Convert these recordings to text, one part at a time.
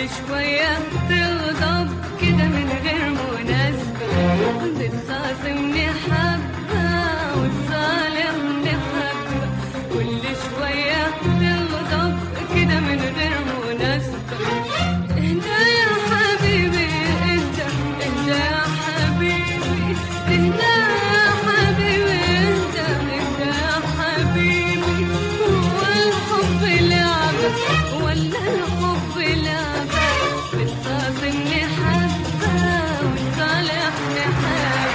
شوية تغضب كده من غير مناسبة بتخاصمني حبة وتصالحني حبة كل شوية تغضب كده من غير مناسبة انت يا حبيبي انت انت يا حبيبي انت يا حبيبي انت انت يا حبيبي هو الحب لعبة ولا الحب لعبة بتخاصمني حبة وتصالحني حبة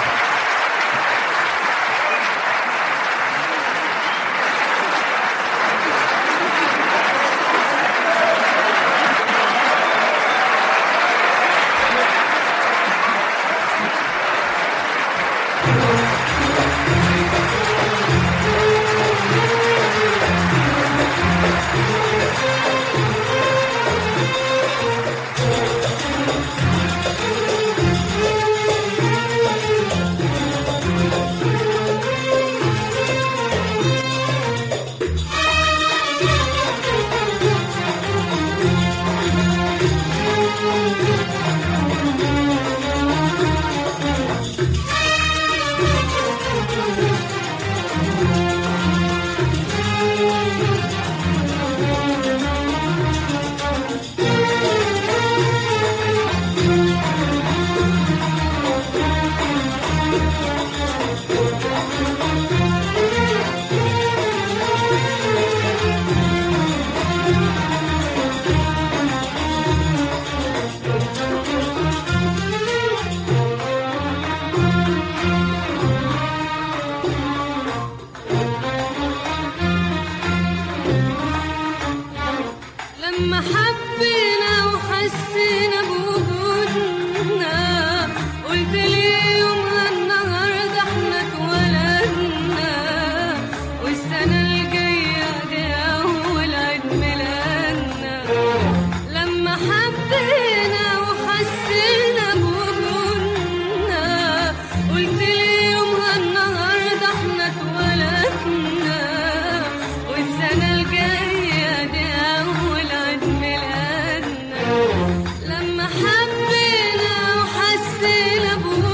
لما حبينا وحسينا بوجودنا قلت لي يومها النهارده احنا اتولدنا والسنة الجاية دي أول عيد ميلادنا لما حبينا وحسينا بوجودنا قلت لي يومها النهارده احنا اتولدنا والسنة الجاية دي أول عيد ميلادنا لما حبينا وحسينا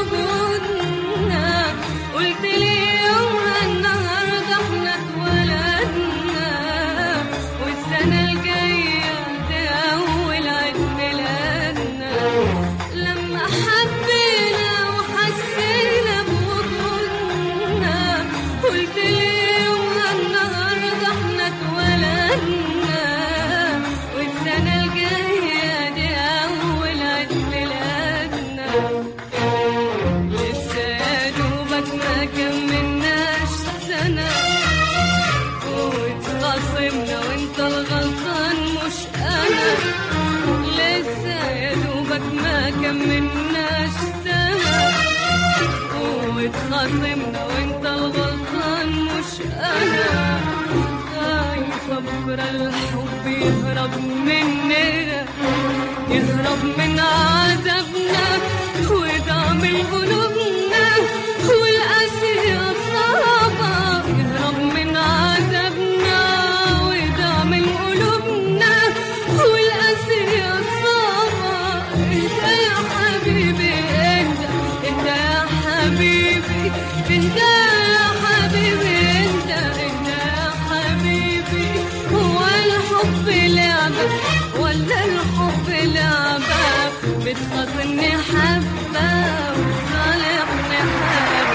بوجودنا قلت لي يومها النهارده احنا اتولدنا والسنة الجاية دي أول عيد ميلادنا لما حبينا وحسينا بوجودنا قلت لي يومها النهارده احنا اتولدنا والسنة الجاية دي أول عيد ميلادنا لسه يا دوبك ما كملناش سنة واتخاصمنا وانت الغلطان مش أنا لسه يا دوبك ما كملناش سنة واتخاصمنا وانت الغلطان مش أنا خايفة بكرة الحب يهرب مننا يهرب من عذابنا ودعم قلوبنا والقاسية صعبة يهرب من عذابنا ودعم قلوبنا والقاسية صعبة انت يا حبيبي انت انت يا حبيبي انت يا حبيبي انت انت يا حبيبي هو الحب لعبة ولا الحب لعبة بتخاصمني حبة وتصالحني حبة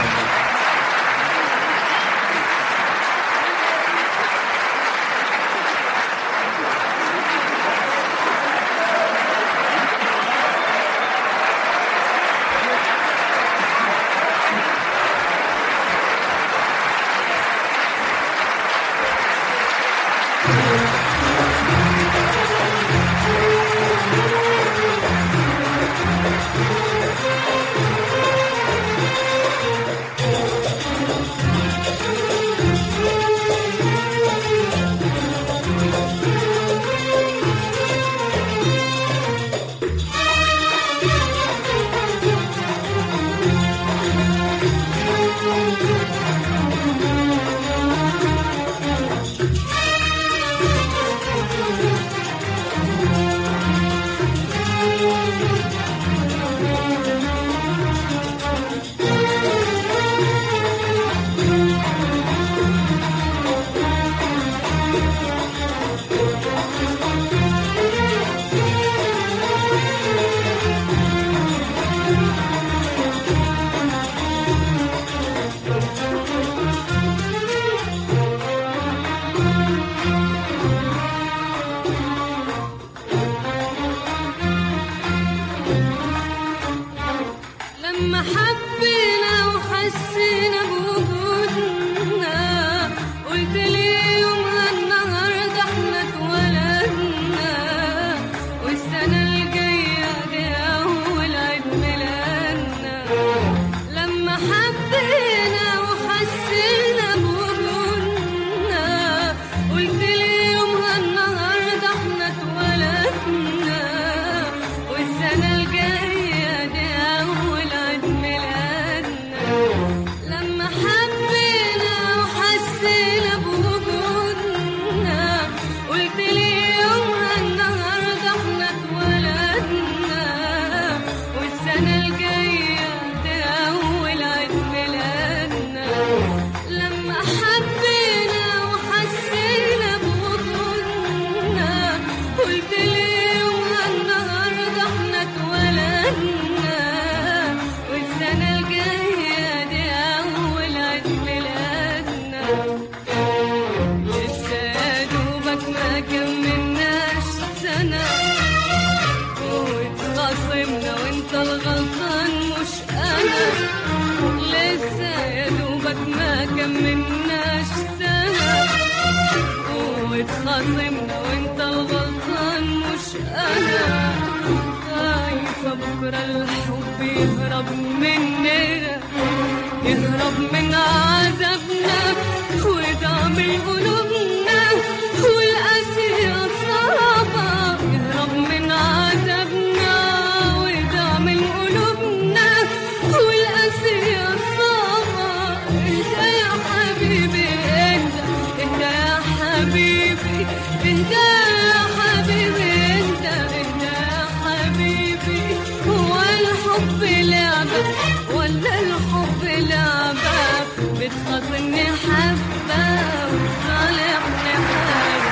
كملناش سنة واتخاصمنا وانت الغلطان مش انا خايفة بكرة الحب يهرب مننا يهرب من عذابنا ويدعم قلوبنا والقاسية صعبة يهرب من عذابنا ويدعم قلوبنا والقاسية صعبة اهدى يا حبيبي اهدى اهدى يا حبيبي اهدى يا حبيبي اهدى اهدى يا حبيبي هو الحب لعبة ولا الحب لعبة بتخاصمني حبة وتصالحني حبة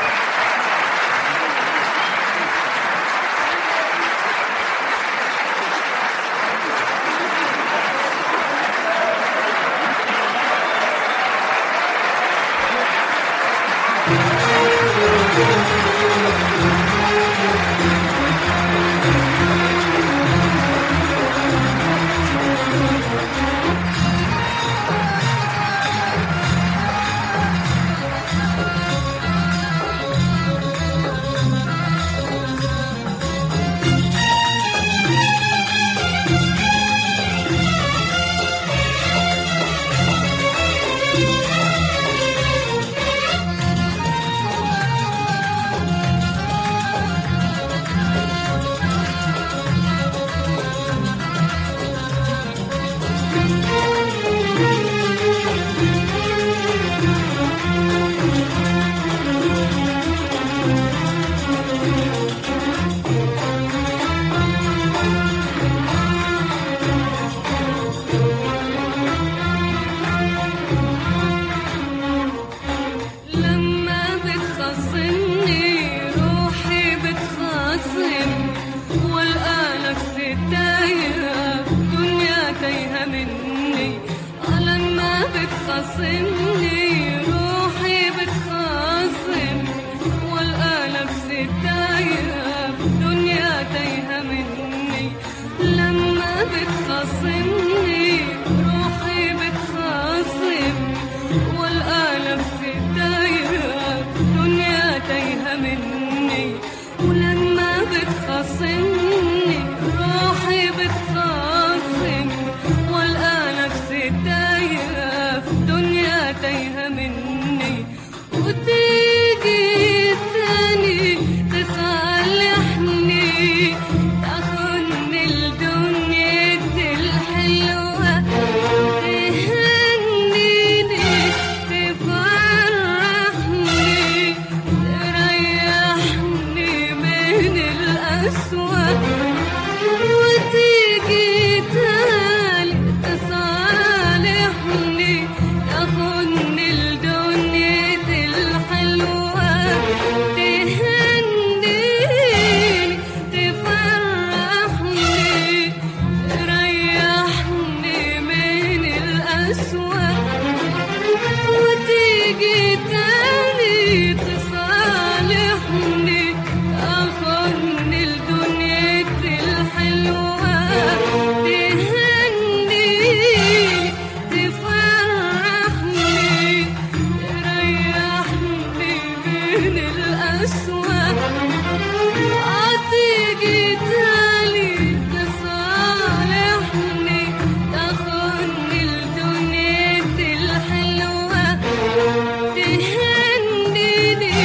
لما بتخاصمني روحي بتخاصم والقى نفسي تايهة دنيا تايهة مني آه لما بتخاصمني روحي بتخاصم والقى نفسي تايهة دنيا تايهة مني لما بتخاصمني روحي بتخاصم والقى نفسي تايهة دنيا تايهة مني ولما بتخاصمني روحي بتخاصم والقى نفسي تايهة في دنيا تايهة مني وتيجي تاني تصالحني تاخدني لدنيا الحلوة تهنيني تفرحني تريحني من الأسوأ وتيجي تالي تصالحني تاخدني لدنيا الحلوة تهنيني تفرحني تريحني من الأسوأ وتيجي تاني تصالحني تاخدني لدنيا الحلوة تهنيني تفرحني تريحني من الأسوأ هتيجي تاني تصالحني تاخدني لدنيا الحلوة تهنيني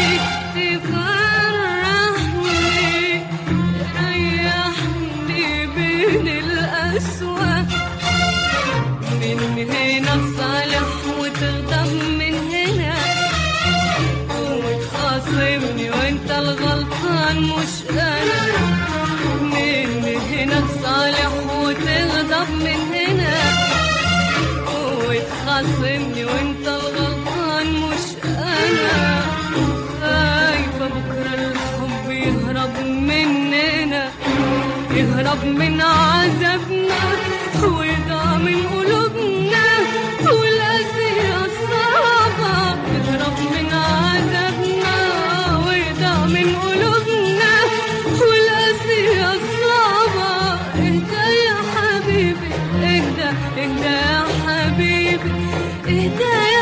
تفرحني تريحني من الأسوأ من هنا تصالح وتغضب من هنا وتخاصمني وانت الغلطان مش انا من هنا تصالح وتغضب من هنا وتخاصمني وانت الغلطان مش انا خايفة بكرة الحب يهرب مننا يهرب من عذابنا ويضاع من قلوبنا والأسئلة الصعبة يهرب من عذابنا ويضاع من قلوبنا والأسئلة الصعبة اهدى يا حبيبي اهدى اهدى يا حبيبي اهدى يا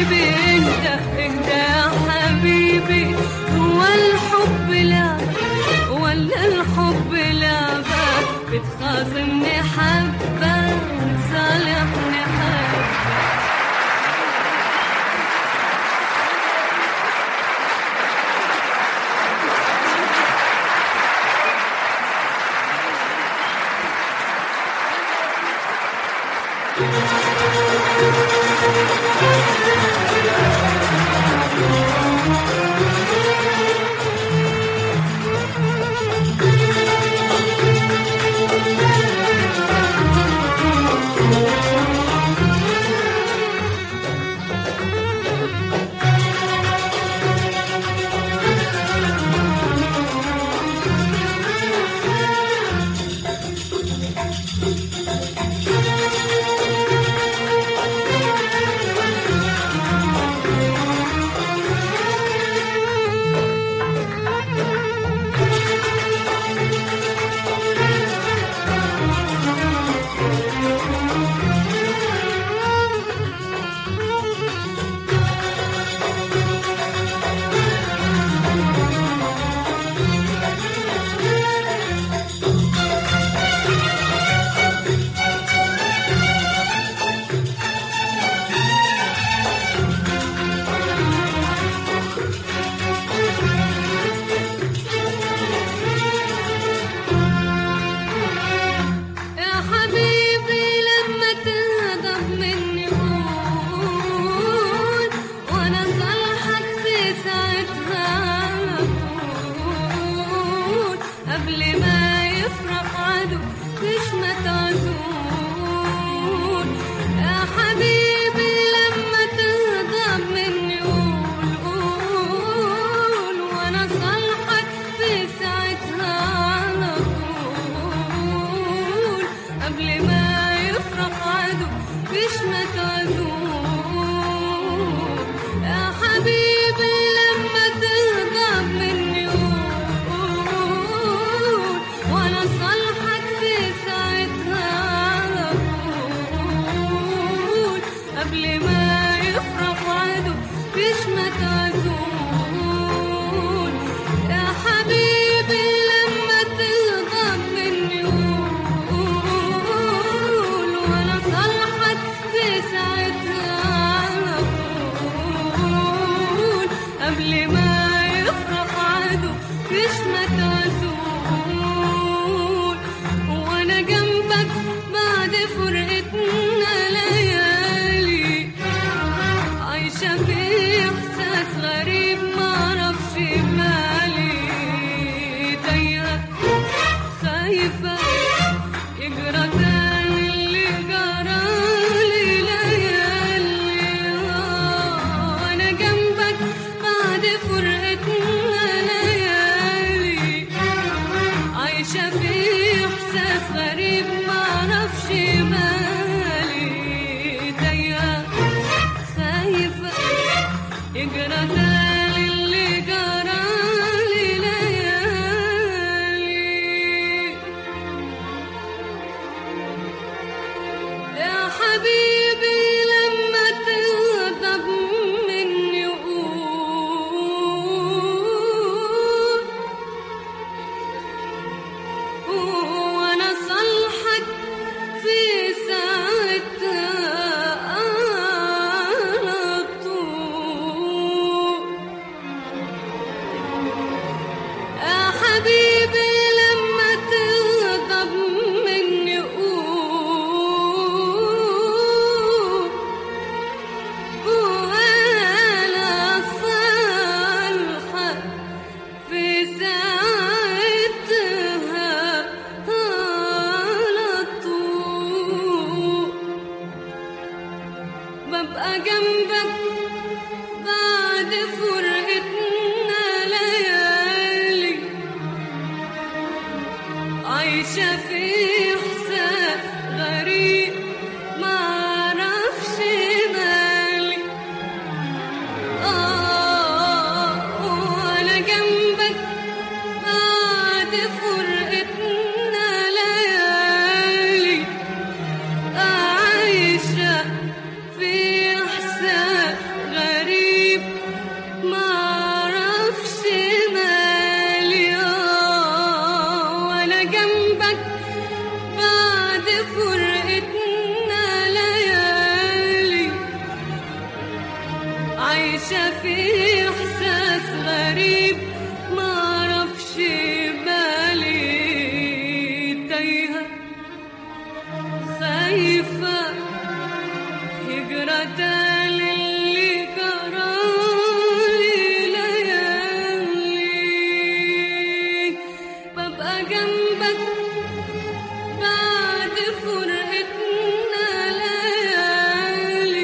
حبيبي انت انت يا حبيبي هو الحب لعبة ولا الحب لعبة بتخاصمني حبة وتصالحني حبة يا حبيبي لما تغضب مني قول وانا صالحك في ساعتها على طول قبل ما يفرق عدو مش ما تعزول يا حبيبي لما تغضب مني قول قول وانا صالحك في ساعتها على طول قبل ما يفرق عدو مش ما تعزول يا حبيبي لما تغضب مني قول وانا صالحك في ساعتها على طول قبل ما يفرق عدو مش ما تعزول يا حبيبي لما تغضب مني قول وانا صالحك في ساعتها على طول قبل ما يفرق عدو مش ما تعزول وانا جنبك بعد فرقتنا ليالي عايشة في إحساس غريب معرفش مالي تايهة خايفة يجرى تاني اللي جرالي ليالي آه، أنا جنبك بعد فرقتنا ليالي عايشة في إحساس غريب معرفش مالي تايهة خايفة يجرى تاني اللي جرالي ليالي يا حبيبي لما تغضب مني قول وانا صالحك في ساعتها على طول يا حبيبي لما تغضب مني قول وانا صالحك في ساعتها على طول ببقى جنبك بعد فرقتنا ليالي عايشة في إحساس غريب معرفش مالي آه وأنا جنبك بعد فرقتنا ليالي عايشة في إحساس عايشة في إحساس غريب معرفش بالي تايهة خايفة هجرة للي جرالي ليالي ببقى جنبك بعد فرقتنا ليالي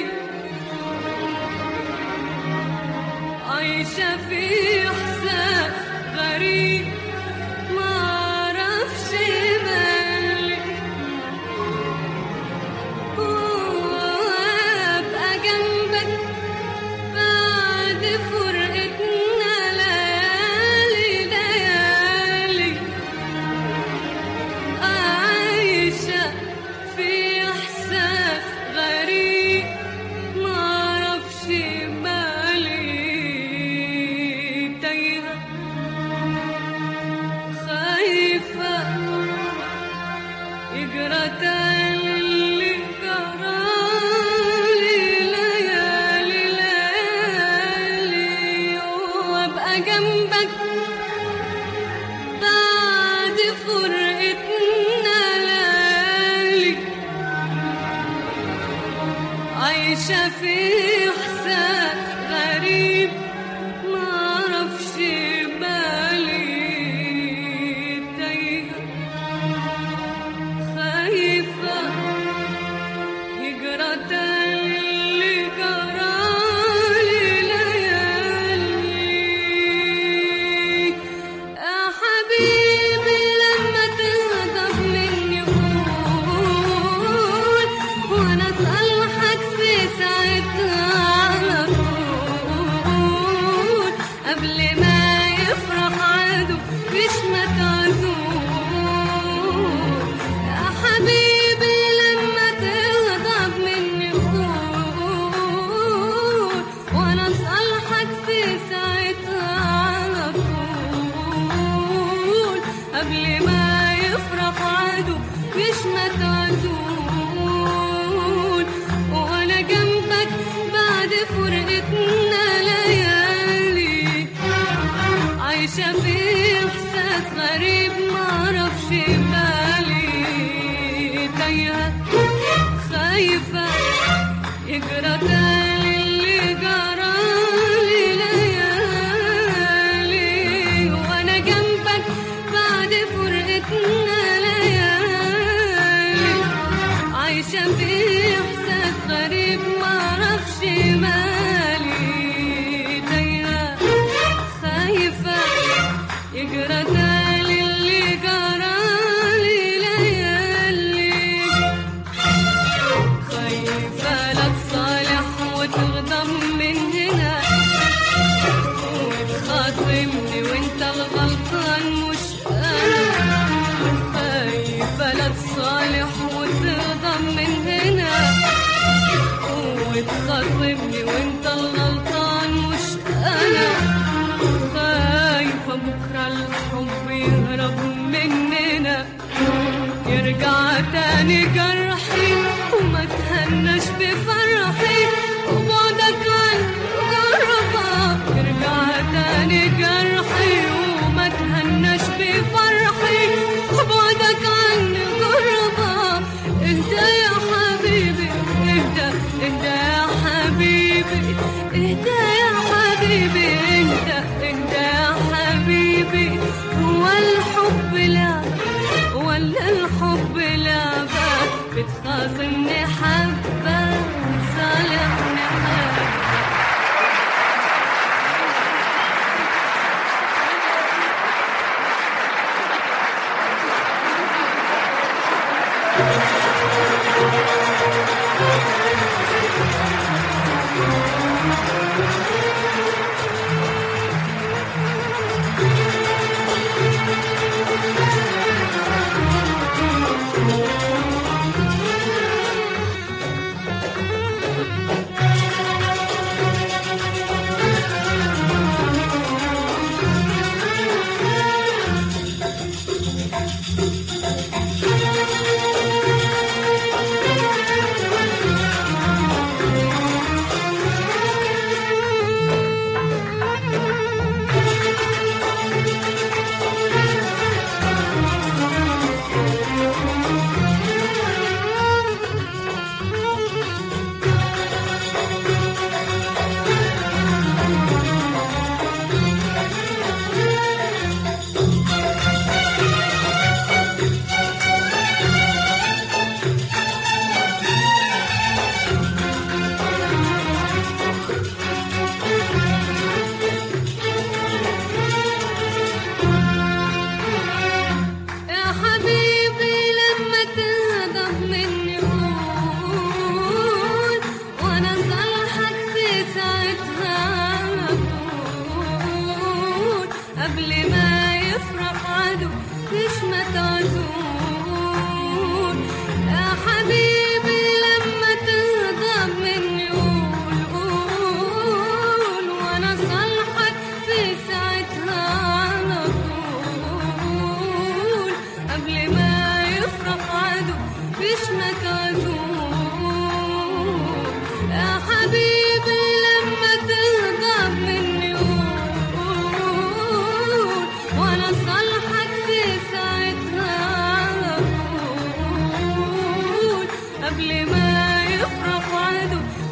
عايشة في إحساس غريب معرفش مالي وأبقى جنبك بعد فرقتنا ليالي ليالي عايشة في إحساس غريب معرفش بالي تايهة خايفة يجرى اللي جرالي ليالي ليالي وابقى جنبك بعد فرقتنا ليالي عايشة في إحساس غريب معرفش بالي تايهة خايفة هجرة اللي جرالي ليالي يا حبيبي لما تغضب مني قول وانا اصلحك في ساعتها على طول قبل ما يفرح عدو مش متعزول يا حبيبي لما تغضب مني قول وانا اصلحك في ساعتها على طول قبل ما يفرح عدو مش متعزول وانا جنبك بعد فرقتنا ليالي عايشة في إحساس غريب معرفش بالي تايهة خايفة يجرى تاني اللي جرالي ليالي وأنا جنبك بعد فرقتنا ليالي عايشة في إحساس غريب معرفش مالي تايهة خايفة يجرى تاني اللي جرالي ليالي خايفة لا تصالح وتغضب من هنا وتخاصمني وانت الغلطان مش انا خايفة لا تصالح وتغضب من هنا وتخاصمني وانت الغلطان مش انا خايفة بكرة الحب يهرب مننا يرجع تاني جرحي وما تهناش بفرحي وبعدك عن غربة يرجع تاني جرحي وما تهناش بفرحي وبعدك عن غربة اهدى يا حبيبي اهدى اهدى يا حبيبي اهدى يا حبيبي اهدى اهدى يا حبيبي هو الحب لعبة ولا الحب لعبة بتخاصمني حبة صالحني حبة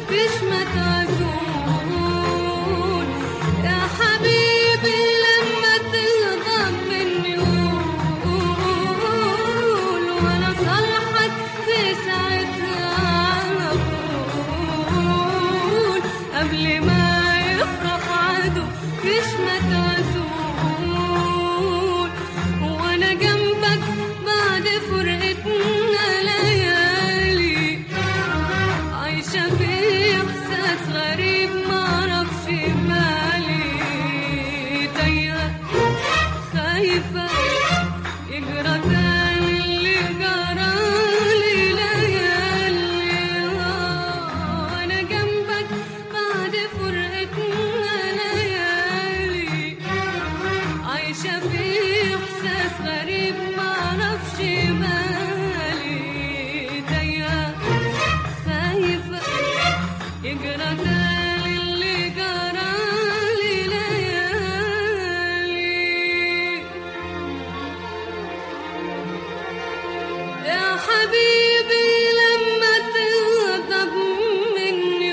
فيش ما تعزون يا حبيبي لما تغضب مني قول وانا صالحك في ساعتها على طول قبل ما يفرح عدو فيش ما تعزون وانا جنبك بعد فرقتنا ليالي عايشة في إحساس غريب معرفش مالي تايهة خايفة يجرى تاني اللي جرالي ليالي وأنا جنبك بعد فرقتنا ليالي عايشة في إحساس غريب معرفش مالي تايهة خايفة يجرى تاني اللي جرالي ليالي يا حبيبي لما تغضب مني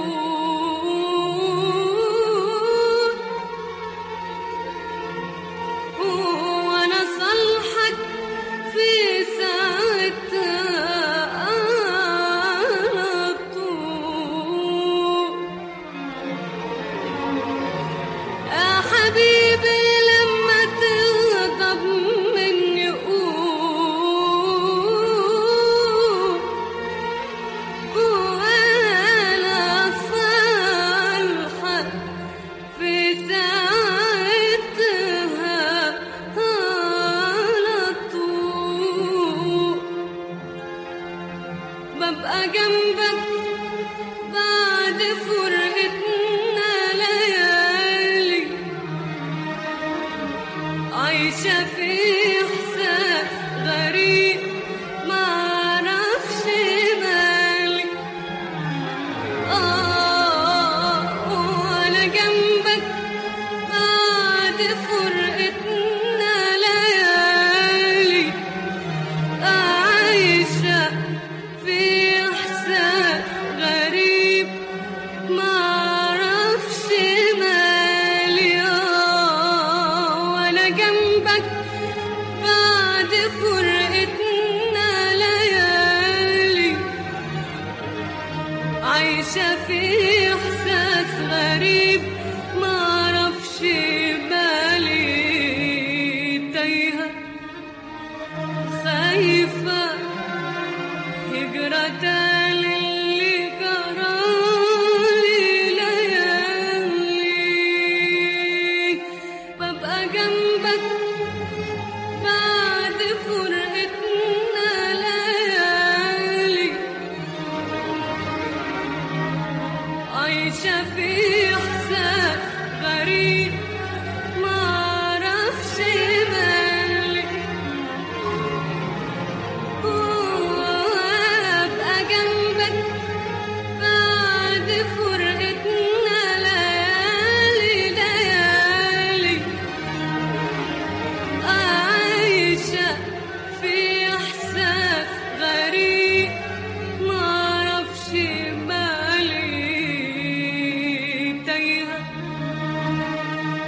قول وانا صالحك في ساعتها على طول يا حبيبي لما تغضب مني قول وانا صالحك في ساعتها على طول ببقى جنبك بعد فرقتنا ليالي عايشة في إحساس غريب معرفش مالي آه وأنا جنبك بعد فرقتنا ليالي عايشة في إحساس غريب معرفش مالي آه وأنا جنبك بعد فرقتنا ليالي عايشة في إحساس غريب معرفش بالي تايهة خايفة هجرة اللي جرالي ليالي ببقى جنبك بعد فرقتنا ليالي عايشة في إحساس غريب معرفش مالي وأبقى جنبك بعد فرقتنا ليالي ليالي عايشة في إحساس غريب معرفش بالي تايهة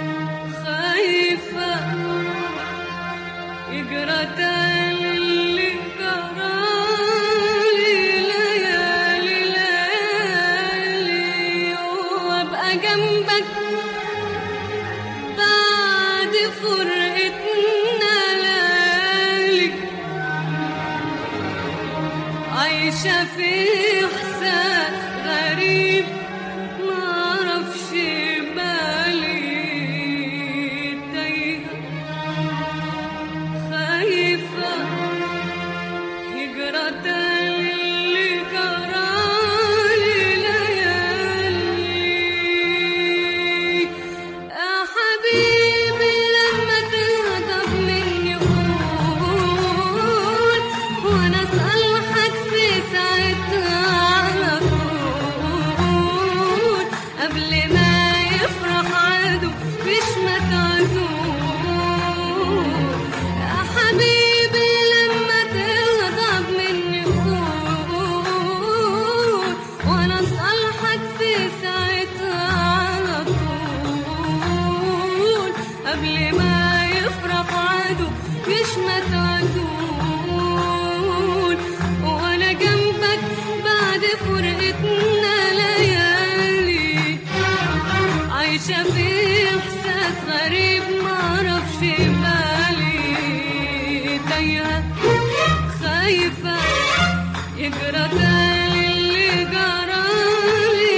فرقتنا ليالي عايشة في إحساس غريب معرفش بالي تايهة خايفة يجرى تاني اللي جرالي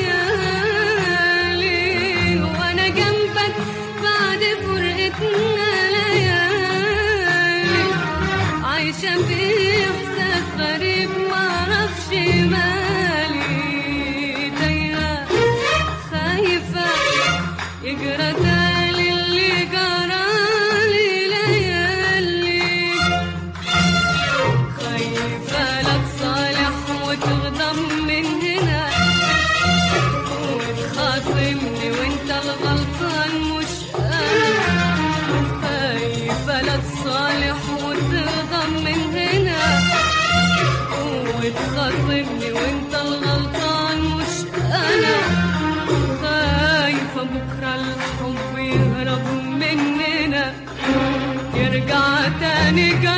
ليالي وأنا جنبك بعد فرقتنا ليالي عايشة في إحساس غريب معرفش مالي تايهة خايفة يجرى تاني اللي جرالي ليالي خايفة لا تصالح وتغضب من هنا وتخاصمني وانت الغلطان مش انا خايفة لا تصالح وتغضب من هنا وتخاصمني وانت الغلطان مش انا خايفة بكرة الحب يهرب مننا يرجع تاني